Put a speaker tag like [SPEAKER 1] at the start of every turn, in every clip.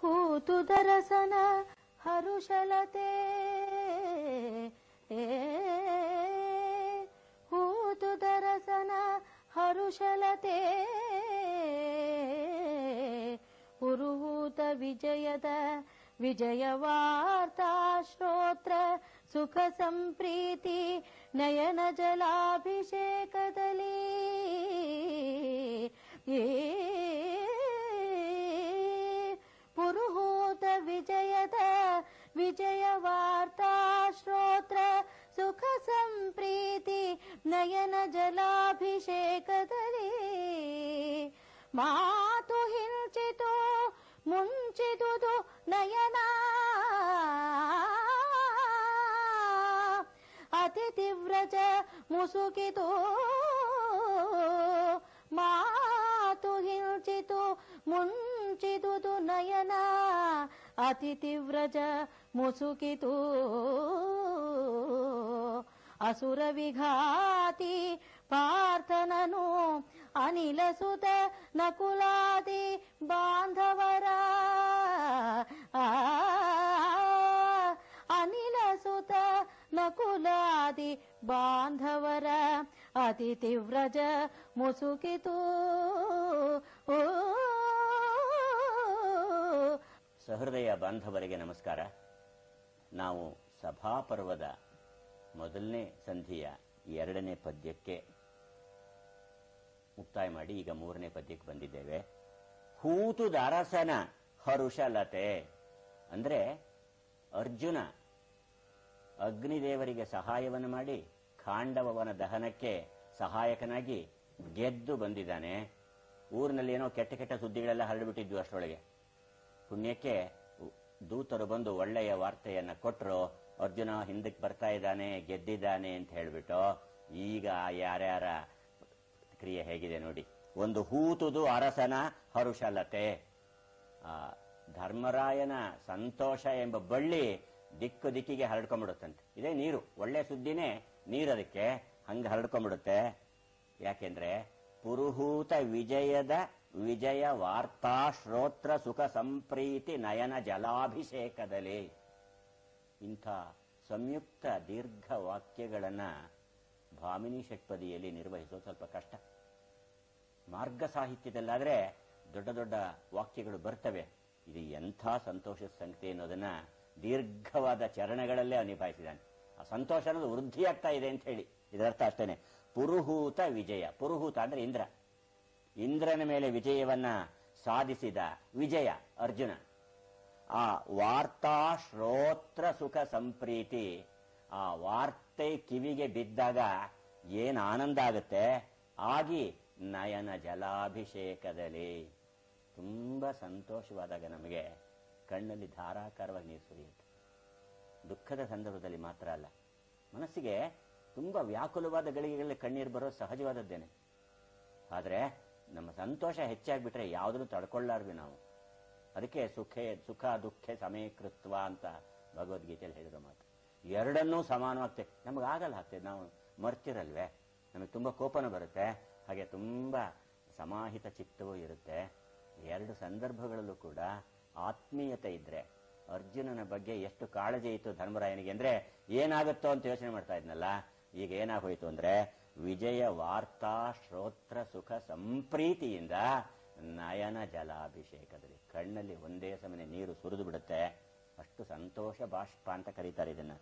[SPEAKER 1] ಹೂತು ದರಸನ ಹರುಷಲತೆ ಏ ಹೂತು ದರಸನ ಹರುಷಲತೆ ಪುರುಹೂತ ವಿಜಯದ ವಿಜಯವಾರ್ತಾ ಶ್ರೋತ್ರ ಸುಖ ಸಂಪ್ರೀತಿ ನಯನ ಜಲಾಭಿಷೇಕದಲ್ಲಿ ಏ ಪುರುಹೂತ ವಿಜಯದ ವಿಜಯವಾರ್ತಾ ಶ್ರೋತ್ರ ಸುಖ ಸಂಪ್ರೀತಿ ನಯನ ಜಲಾಭಿಷೇಕದಲ್ಲಿ ಮಾತು ಹಿಂಚಿತು ಮುಂಚಿದುದು ನಯನ ಅತಿ ತೀವ್ರಜ ಮುಸುಕಿತು ಮಾತು ಹಿಂಚಿತು ಮುಂಚಿದುದು ನಯನ ಅತಿ ತೀವ್ರಜ ಮುಸುಕಿತು ಅಸುರ ವಿಘಾತಿ ಪಾರ್ಥನನು ಅನಿಲ ಸುತ ನಕುಲಾದಿ ಬಾಂಧವರ ಆ, ಅನಿಲ ಸುತ ನಕುಲಾದಿ ಬಾಂಧವರ ಅತಿ ತೀವ್ರಜ ಮುಸುಕಿತು ಓ
[SPEAKER 2] ಸಹೃದಯ ಬಾಂಧವರಿಗೆ ನಮಸ್ಕಾರ ನಾವು ಸಭಾಪರ್ವದ ಮೊದಲನೇ ಸಂಧಿಯ ಎರಡನೇ ಪದ್ಯಕ್ಕೆ ಮುಕ್ತಾಯ ಮಾಡಿ ಈಗ ಮೂರನೇ ಪದ್ಯಕ್ಕೆ ಬಂದಿದ್ದೇವೆ ಹೂತು ದಾರಸನ ಹರುಷಲತೆ ಅಂದ್ರೆ ಅರ್ಜುನ ಅಗ್ನಿದೇವರಿಗೆ ಸಹಾಯವನ್ನು ಮಾಡಿ ಖಾಂಡವನ ದಹನಕ್ಕೆ ಸಹಾಯಕನಾಗಿ ಗೆದ್ದು ಬಂದಿದ್ದಾನೆ ಊರಿನಲ್ಲಿ ಏನೋ ಕೆಟ್ಟ ಕೆಟ್ಟ ಸುದ್ದಿಗಳೆಲ್ಲ ಹರಡಿಬಿಟ್ಟಿದ್ವು ಅಷ್ಟರೊಳಗೆ ಪುಣ್ಯಕ್ಕೆ ದೂತರು ಬಂದು ಒಳ್ಳೆಯ ವಾರ್ತೆಯನ್ನ ಕೊಟ್ಟರು ಅರ್ಜುನ ಹಿಂದಕ್ಕೆ ಬರ್ತಾ ಇದ್ದಾನೆ ಗೆದ್ದಿದ್ದಾನೆ ಅಂತ ಹೇಳ್ಬಿಟ್ಟು ಈಗ ಯಾರ್ಯಾರ ಕ್ರಿಯೆ ಹೇಗಿದೆ ನೋಡಿ ಒಂದು ಹೂತುದು ಅರಸನ ಹರುಷಲತೆ ಆ ಧರ್ಮರಾಯನ ಸಂತೋಷ ಎಂಬ ಬಳ್ಳಿ ದಿಕ್ಕು ದಿಕ್ಕಿಗೆ ಹರಡ್ಕೊಂಡ್ಬಿಡುತ್ತಂತೆ ಇದೇ ನೀರು ಒಳ್ಳೆ ಸುದ್ದಿನೇ ನೀರು ಅದಕ್ಕೆ ಹಂಗ ಹರಡ್ಕೊಂಡ್ಬಿಡುತ್ತೆ ಯಾಕೆಂದ್ರೆ ಪುರುಹೂತ ವಿಜಯದ ವಿಜಯ ವಾರ್ತಾ ಶ್ರೋತ್ರ ಸುಖ ಸಂಪ್ರೀತಿ ನಯನ ಜಲಾಭಿಷೇಕದಲ್ಲಿ ಇಂಥ ಸಂಯುಕ್ತ ದೀರ್ಘ ವಾಕ್ಯಗಳನ್ನ ಭಾಮಿನಿ ಷಟ್ಪದಿಯಲ್ಲಿ ನಿರ್ವಹಿಸೋದು ಸ್ವಲ್ಪ ಕಷ್ಟ ಮಾರ್ಗ ಸಾಹಿತ್ಯದಲ್ಲಾದ್ರೆ ದೊಡ್ಡ ದೊಡ್ಡ ವಾಕ್ಯಗಳು ಬರ್ತವೆ ಇದು ಎಂಥ ಸಂತೋಷದ ಸಂಗತಿ ಅನ್ನೋದನ್ನ ದೀರ್ಘವಾದ ಚರಣಗಳಲ್ಲೇ ಅವ್ನು ನಿಭಾಯಿಸಿದ್ದಾನೆ ಆ ಸಂತೋಷ ಅನ್ನೋದು ವೃದ್ಧಿಯಾಗ್ತಾ ಇದೆ ಅಂತ ಹೇಳಿ ಇದರರ್ಥ ಅಷ್ಟೇನೆ ಪುರುಹೂತ ವಿಜಯ ಪುರುಹೂತ ಅಂದ್ರೆ ಇಂದ್ರ ಇಂದ್ರನ ಮೇಲೆ ವಿಜಯವನ್ನ ಸಾಧಿಸಿದ ವಿಜಯ ಅರ್ಜುನ ಆ ವಾರ್ತಾ ಶ್ರೋತ್ರ ಸುಖ ಸಂಪ್ರೀತಿ ಆ ವಾರ್ತೆ ಕಿವಿಗೆ ಬಿದ್ದಾಗ ಏನ್ ಆನಂದ ಆಗುತ್ತೆ ಆಗಿ ನಯನ ಜಲಾಭಿಷೇಕದಲ್ಲಿ ತುಂಬಾ ಸಂತೋಷವಾದಾಗ ನಮಗೆ ಕಣ್ಣಲ್ಲಿ ಧಾರಾಕಾರವಾಗಿ ನೀರು ಸುರಿಯುತ್ತೆ ದುಃಖದ ಸಂದರ್ಭದಲ್ಲಿ ಮಾತ್ರ ಅಲ್ಲ ಮನಸ್ಸಿಗೆ ತುಂಬಾ ವ್ಯಾಕುಲವಾದ ಗಳಿಗೆಗಳಲ್ಲಿ ಕಣ್ಣೀರು ಬರೋದು ಸಹಜವಾದದ್ದೇನೆ ಆದ್ರೆ ನಮ್ಮ ಸಂತೋಷ ಹೆಚ್ಚಾಗ್ಬಿಟ್ರೆ ಯಾವುದನ್ನು ತಡ್ಕೊಳ್ಳಾರ್ವಿ ನಾವು ಅದಕ್ಕೆ ಸುಖೇ ಸುಖ ದುಃಖ ಸಮೀಕೃತ್ವ ಅಂತ ಭಗವದ್ಗೀತೆಯಲ್ಲಿ ಹೇಳಿರೋ ಮಾತು ಎರಡನ್ನೂ ಸಮಾನವಾಗ್ತದೆ ನಮಗೆ ಆಗಲ್ಲ ಆಗ್ತದೆ ನಾವು ಮರ್ತಿರಲ್ವೇ ನಮಗೆ ತುಂಬಾ ಕೋಪನೂ ಬರುತ್ತೆ ಹಾಗೆ ತುಂಬಾ ಸಮಾಹಿತ ಚಿತ್ತವೂ ಇರುತ್ತೆ ಎರಡು ಸಂದರ್ಭಗಳಲ್ಲೂ ಕೂಡ ಆತ್ಮೀಯತೆ ಇದ್ರೆ ಅರ್ಜುನನ ಬಗ್ಗೆ ಎಷ್ಟು ಕಾಳಜಿ ಇತ್ತು ಧರ್ಮರಾಯನಿಗೆ ಅಂದ್ರೆ ಏನಾಗುತ್ತೋ ಅಂತ ಯೋಚನೆ ಮಾಡ್ತಾ ಇದ್ನಲ್ಲ ಈಗ ಏನಾಗೋಯ್ತು ಅಂದ್ರೆ ವಿಜಯ ವಾರ್ತಾ ಶ್ರೋತ್ರ ಸುಖ ಸಂಪ್ರೀತಿಯಿಂದ ನಯನ ಜಲಾಭಿಷೇಕದಲ್ಲಿ ಕಣ್ಣಲ್ಲಿ ಒಂದೇ ಸಮನೆ ನೀರು ಸುರಿದು ಬಿಡುತ್ತೆ ಅಷ್ಟು ಸಂತೋಷ ಬಾಷ್ಪ ಅಂತ ಕರೀತಾರೆ ಇದನ್ನ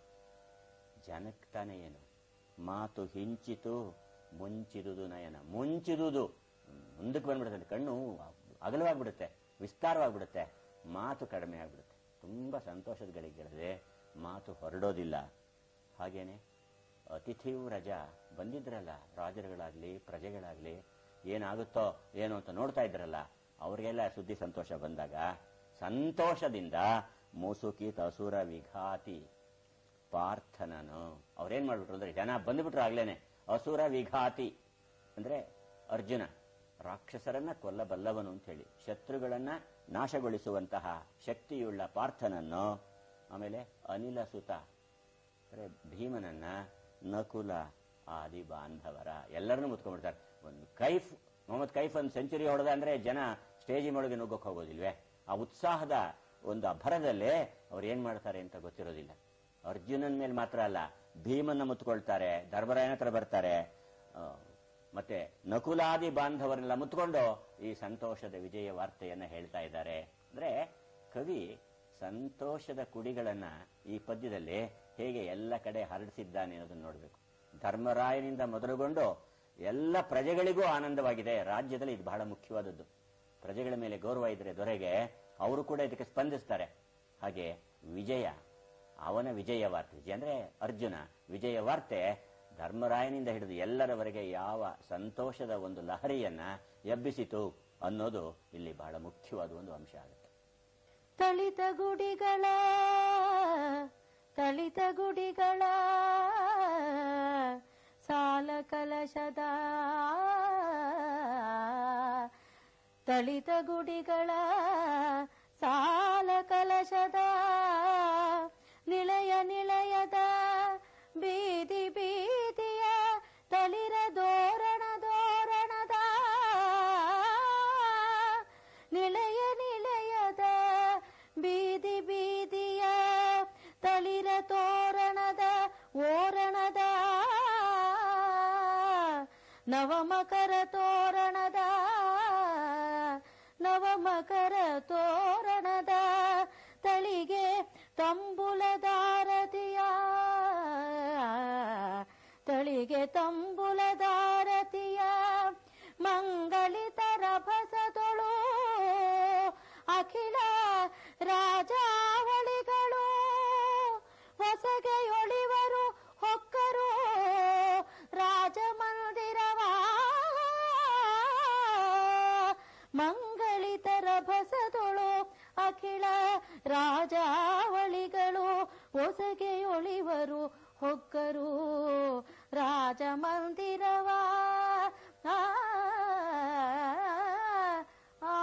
[SPEAKER 2] ಜನಕ್ ತಾನೇ ಏನು ಮಾತು ಹಿಂಚಿತು ಮುಂಚಿದುದು ನಯನ ಮುಂಚಿದುದು ಮುಂದಕ್ಕೆ ಬಂದ್ಬಿಡುತ್ತೆ ಕಣ್ಣು ಅಗಲವಾಗ್ಬಿಡುತ್ತೆ ವಿಸ್ತಾರವಾಗ್ಬಿಡುತ್ತೆ ಮಾತು ಕಡಿಮೆ ಆಗ್ಬಿಡುತ್ತೆ ತುಂಬಾ ಸಂತೋಷದ ಗಳಿಗೆಗಳಿದೆ ಮಾತು ಹೊರಡೋದಿಲ್ಲ ಹಾಗೇನೆ ಅತಿಥಿಯು ರಜಾ ಬಂದಿದ್ರಲ್ಲ ರಾಜರುಗಳಾಗ್ಲಿ ಪ್ರಜೆಗಳಾಗ್ಲಿ ಏನಾಗುತ್ತೋ ಏನು ಅಂತ ನೋಡ್ತಾ ಇದ್ರಲ್ಲ ಅವ್ರಿಗೆಲ್ಲ ಸುದ್ದಿ ಸಂತೋಷ ಬಂದಾಗ ಸಂತೋಷದಿಂದ ಮುಸುಕಿ ತಸುರ ವಿಘಾತಿ ಪಾರ್ಥನನು ಅವ್ರೇನ್ ಮಾಡ್ಬಿಟ್ರು ಅಂದ್ರೆ ಜನ ಬಂದ್ಬಿಟ್ರು ಆಗ್ಲೇನೆ ಅಸುರ ವಿಘಾತಿ ಅಂದ್ರೆ ಅರ್ಜುನ ರಾಕ್ಷಸರನ್ನ ಕೊಲ್ಲಬಲ್ಲವನು ಅಂತ ಹೇಳಿ ಶತ್ರುಗಳನ್ನ ನಾಶಗೊಳಿಸುವಂತಹ ಶಕ್ತಿಯುಳ್ಳ ಪಾರ್ಥನನ್ನು ಆಮೇಲೆ ಅನಿಲ ಸುತ ಅಂದ್ರೆ ಭೀಮನನ್ನ ನಕುಲ ಆದಿ ಬಾಂಧವರ ಎಲ್ಲರನ್ನೂ ಮುತ್ಕೊಂಡ್ಬಿಡ್ತಾರೆ ಒಂದು ಕೈಫ್ ಮೊಹಮ್ಮದ್ ಕೈಫ್ ಒಂದು ಸೆಂಚುರಿ ಹೊಡೆದ ಅಂದ್ರೆ ಜನ ಸ್ಟೇಜಿ ಒಳಗೆ ನುಗ್ಗಕ್ಕೆ ಹೋಗೋದಿಲ್ವೇ ಆ ಉತ್ಸಾಹದ ಒಂದು ಅಭರದಲ್ಲೇ ಅವ್ರು ಏನ್ ಮಾಡ್ತಾರೆ ಅಂತ ಗೊತ್ತಿರೋದಿಲ್ಲ ಅರ್ಜುನನ್ ಮೇಲೆ ಮಾತ್ರ ಅಲ್ಲ ಭೀಮನ್ನ ಮುತ್ಕೊಳ್ತಾರೆ ಧರ್ಮರಾಯನ ಹತ್ರ ಬರ್ತಾರೆ ಆ, ಮತ್ತೆ ನಕುಲಾದಿ ಬಾಂಧವರನ್ನೆಲ್ಲ ಮುತ್ಕೊಂಡು ಈ ಸಂತೋಷದ ವಿಜಯ ವಾರ್ತೆಯನ್ನ ಹೇಳ್ತಾ ಇದ್ದಾರೆ ಅಂದ್ರೆ ಕವಿ ಸಂತೋಷದ ಕುಡಿಗಳನ್ನ ಈ ಪದ್ಯದಲ್ಲಿ ಹೇಗೆ ಎಲ್ಲ ಕಡೆ ಹರಡಿಸಿದ್ದಾನೆ ಅನ್ನೋದನ್ನ ನೋಡ್ಬೇಕು ಧರ್ಮರಾಯನಿಂದ ಮೊದಲುಗೊಂಡು ಎಲ್ಲ ಪ್ರಜೆಗಳಿಗೂ ಆನಂದವಾಗಿದೆ ರಾಜ್ಯದಲ್ಲಿ ಇದು ಬಹಳ ಮುಖ್ಯವಾದದ್ದು ಪ್ರಜೆಗಳ ಮೇಲೆ ಗೌರವ ಇದ್ರೆ ದೊರೆಗೆ ಅವರು ಕೂಡ ಇದಕ್ಕೆ ಸ್ಪಂದಿಸ್ತಾರೆ ಹಾಗೆ ವಿಜಯ ಅವನ ವಿಜಯ ವಾರ್ತೆ ವಿಜಯ ಅಂದ್ರೆ ಅರ್ಜುನ ವಿಜಯ ವಾರ್ತೆ ಧರ್ಮರಾಯನಿಂದ ಹಿಡಿದು ಎಲ್ಲರವರೆಗೆ ಯಾವ ಸಂತೋಷದ ಒಂದು ಲಹರಿಯನ್ನ ಎಬ್ಬಿಸಿತು ಅನ್ನೋದು ಇಲ್ಲಿ ಬಹಳ ಮುಖ್ಯವಾದ ಒಂದು ಅಂಶ ಆಗುತ್ತೆ
[SPEAKER 1] ತಳಿತ ಗುಡಿಗಳ ತಳಿತ ಗುಡಿಗಳ ಸಾಲ ಕಲಶದ ತಳಿತ ಗುಡಿಗಳ ಸಾಲ ಕಲಶದ ನಿಳಯ ನಿಳಯದ ಬೀದಿ ಬೀದಿಯ ತಳಿರ ದೋರಣ ದೋರಣದ ನಿಳಯ ನಿಳಯದ ಬೀದಿ ಬೀದಿಯ ತಳಿರ ತೋರಣದ ಓರಣದ ನವಮಕರ ತೋರಣದ ನವಮಕರ ತೋರಣದ ತಳಿಗೆ ತಂಬುಲದಾರತಿಯ ತಳಿಗೆ ತಂಬುಲದಾರತಿಯ ಮಂಗಳಿತರ ಭಸದೊಳು ಅಖಿಲ ರಾಜಾವಳಿಗಳು ಹೊಸಗೆಯೊಳಿವರು ಹೊಕ್ಕರು ರಾಜಮಂದಿರವ ಮಂಗಳಿತರ ಭಸದೊಳು ಅಖಿಲ ರಾಜಾವಳಿಗಳು ಹೊಸಗೆಯೊಳಿವರು ಹೊಕ್ಕರು ರಾಜಮಂದಿರವ ಆ, ಆ.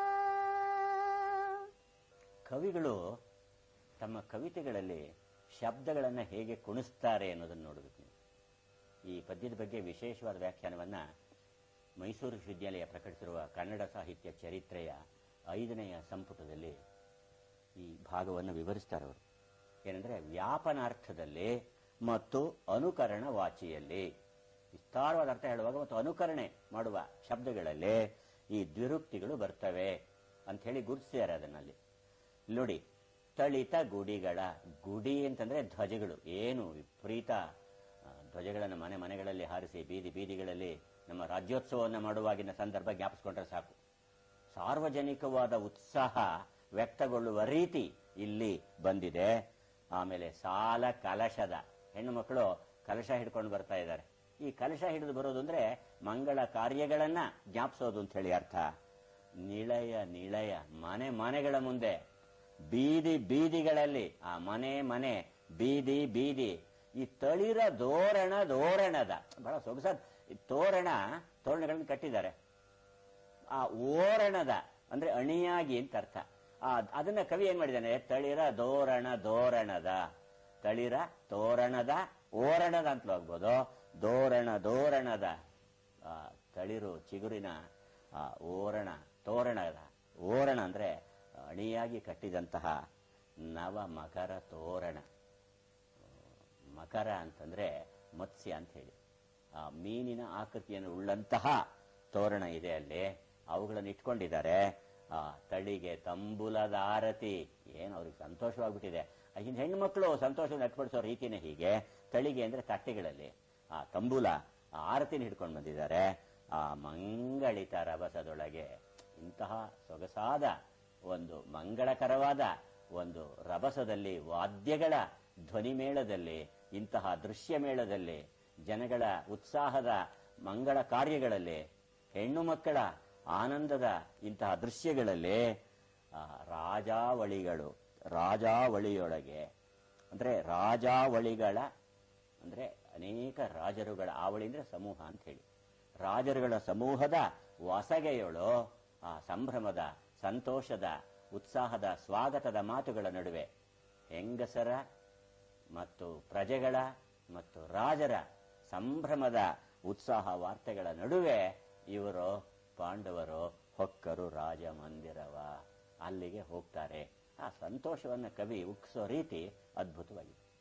[SPEAKER 2] ಕವಿಗಳು ತಮ್ಮ ಕವಿತೆಗಳಲ್ಲಿ ಶಬ್ದಗಳನ್ನ ಹೇಗೆ ಕುಣಿಸ್ತಾರೆ ಅನ್ನೋದನ್ನು ನೋಡಬೇಕು ನೀವು. ಈ ಪದ್ಯದ ಬಗ್ಗೆ ವಿಶೇಷವಾದ ವ್ಯಾಖ್ಯಾನವನ್ನ ಮೈಸೂರು ವಿಶ್ವವಿದ್ಯಾಲಯ ಪ್ರಕಟಿಸಿರುವ ಕನ್ನಡ ಸಾಹಿತ್ಯ ಚರಿತ್ರೆಯ ಐದನೆಯ ಸಂಪುಟದಲ್ಲಿ ಈ ಭಾಗವನ್ನು ವಿವರಿಸ್ತಾರೆ ಅವರು ಏನಂದ್ರೆ ವ್ಯಾಪನಾರ್ಥದಲ್ಲಿ ಮತ್ತು ಅನುಕರಣ ವಾಚಿಯಲ್ಲಿ ವಿಸ್ತಾರವಾದ ಅರ್ಥ ಹೇಳುವಾಗ ಮತ್ತು ಅನುಕರಣೆ ಮಾಡುವ ಶಬ್ದಗಳಲ್ಲಿ ಈ ದ್ವಿರುಕ್ತಿಗಳು ಬರ್ತವೆ ಅಂತ ಹೇಳಿ ಗುರುತಿಸಿದ್ದಾರೆ ಅದನ್ನಲ್ಲಿ ಇಲ್ಲಿ ನೋಡಿ ತಳಿತ ಗುಡಿಗಳ ಗುಡಿ ಅಂತಂದ್ರೆ ಧ್ವಜಗಳು ಏನು ವಿಪರೀತ ಆ, ಧ್ವಜಗಳನ್ನು ಮನೆ ಮನೆಗಳಲ್ಲಿ ಹಾರಿಸಿ ಬೀದಿ ಬೀದಿಗಳಲ್ಲಿ ನಮ್ಮ ರಾಜ್ಯೋತ್ಸವವನ್ನು ಮಾಡುವಾಗಿನ ಸಂದರ್ಭ ಜ್ಞಾಪಿಸ್ಕೊಂಡ್ರೆ ಸಾಕು ಸಾರ್ವಜನಿಕವಾದ ಉತ್ಸಾಹ ವ್ಯಕ್ತಗೊಳ್ಳುವ ರೀತಿ ಇಲ್ಲಿ ಬಂದಿದೆ ಆಮೇಲೆ ಸಾಲ ಕಲಶದ ಹೆಣ್ಣು ಮಕ್ಕಳು ಕಲಶ ಹಿಡ್ಕೊಂಡು ಬರ್ತಾ ಇದ್ದಾರೆ ಈ ಕಲಶ ಹಿಡಿದು ಬರೋದು ಅಂದ್ರೆ ಮಂಗಳ ಕಾರ್ಯಗಳನ್ನ ಜ್ಞಾಪಿಸೋದು ಅಂತ ಹೇಳಿ ಅರ್ಥ ನಿಳಯ ನಿಳಯ ಮನೆ ಮನೆಗಳ ಮುಂದೆ ಬೀದಿ ಬೀದಿಗಳಲ್ಲಿ ಆ ಮನೆ ಮನೆ ಬೀದಿ ಬೀದಿ ಈ ತಳಿರ ದೋರಣ ದೋರಣದ ಬಹಳ ಸೊಗಸಾದ ಈ ತೋರಣ ತೋರಣಗಳನ್ನು ಕಟ್ಟಿದ್ದಾರೆ ಆ ಓರಣದ ಅಂದ್ರೆ ಅಣಿಯಾಗಿ ಅಂತ ಅರ್ಥ ಆ ಅದನ್ನ ಕವಿ ಏನ್ ಮಾಡಿದ್ದಾನೆ ತಳಿರ ದೋರಣ ದೋರಣದ ತಳಿರ ತೋರಣದ ಓರಣದ ಅಂತಲೂ ಆಗ್ಬೋದು ದೋರಣ ದೋರಣದ ಆ ತಳಿರು ಚಿಗುರಿನ ಆ ಓರಣ ತೋರಣದ ಓರಣ ಅಂದ್ರೆ ಅಣಿಯಾಗಿ ಕಟ್ಟಿದಂತಹ ನವ ಮಕರ ತೋರಣ ಮಕರ ಅಂತಂದ್ರೆ ಮತ್ಸ್ಯ ಅಂತ ಹೇಳಿ ಆ ಮೀನಿನ ಆಕೃತಿಯನ್ನು ಉಳ್ಳಂತಹ ತೋರಣ ಇದೆ ಅಲ್ಲಿ ಅವುಗಳನ್ನು ಇಟ್ಕೊಂಡಿದ್ದಾರೆ ಆ ತಳಿಗೆ ತಂಬುಲದ ಆರತಿ ಏನು ಅವ್ರಿಗೆ ಸಂತೋಷವಾಗ್ಬಿಟ್ಟಿದೆ ಆಗಿನ ಹೆಣ್ಣು ಮಕ್ಕಳು ಸಂತೋಷವನ್ನು ವ್ಯಕ್ತಪಡಿಸೋ ರೀತಿನೇ ಹೀಗೆ ತಳಿಗೆ ಅಂದ್ರೆ ತಟ್ಟೆಗಳಲ್ಲಿ ಆ ತಂಬುಲ ಆ ಆರತಿನ ಹಿಡ್ಕೊಂಡು ಬಂದಿದ್ದಾರೆ ಆ ಮಂಗಳಿತ ರಭಸದೊಳಗೆ ಇಂತಹ ಸೊಗಸಾದ ಒಂದು ಮಂಗಳಕರವಾದ ಒಂದು ರಭಸದಲ್ಲಿ ವಾದ್ಯಗಳ ಧ್ವನಿಮೇಳದಲ್ಲಿ ಇಂತಹ ದೃಶ್ಯ ಮೇಳದಲ್ಲಿ ಜನಗಳ ಉತ್ಸಾಹದ ಮಂಗಳ ಕಾರ್ಯಗಳಲ್ಲಿ ಹೆಣ್ಣು ಮಕ್ಕಳ ಆನಂದದ ಇಂತಹ ದೃಶ್ಯಗಳಲ್ಲಿ ಆ, ರಾಜಾವಳಿಗಳು ರಾಜಾವಳಿಯೊಳಗೆ ಅಂದ್ರೆ ರಾಜಾವಳಿಗಳ ಅಂದ್ರೆ ಅನೇಕ ರಾಜರುಗಳ ಆವಳಿ ಅಂದ್ರೆ ಸಮೂಹ ಅಂತ ಹೇಳಿ ರಾಜರುಗಳ ಸಮೂಹದ ವಸಗೆಯೊಳು ಆ ಸಂಭ್ರಮದ ಸಂತೋಷದ ಉತ್ಸಾಹದ ಸ್ವಾಗತದ ಮಾತುಗಳ ನಡುವೆ ಹೆಂಗಸರ ಮತ್ತು ಪ್ರಜೆಗಳ ಮತ್ತು ರಾಜರ ಸಂಭ್ರಮದ ಉತ್ಸಾಹ ವಾರ್ತೆಗಳ ನಡುವೆ ಇವರು ಪಾಂಡವರು ಹೊಕ್ಕರು ರಾಜ ಮಂದಿರವ ಅಲ್ಲಿಗೆ ಹೋಗ್ತಾರೆ ಆ ಸಂತೋಷವನ್ನು ಕವಿ ಉಕ್ಸೋ ರೀತಿ ಅದ್ಭುತವಾಗಿದೆ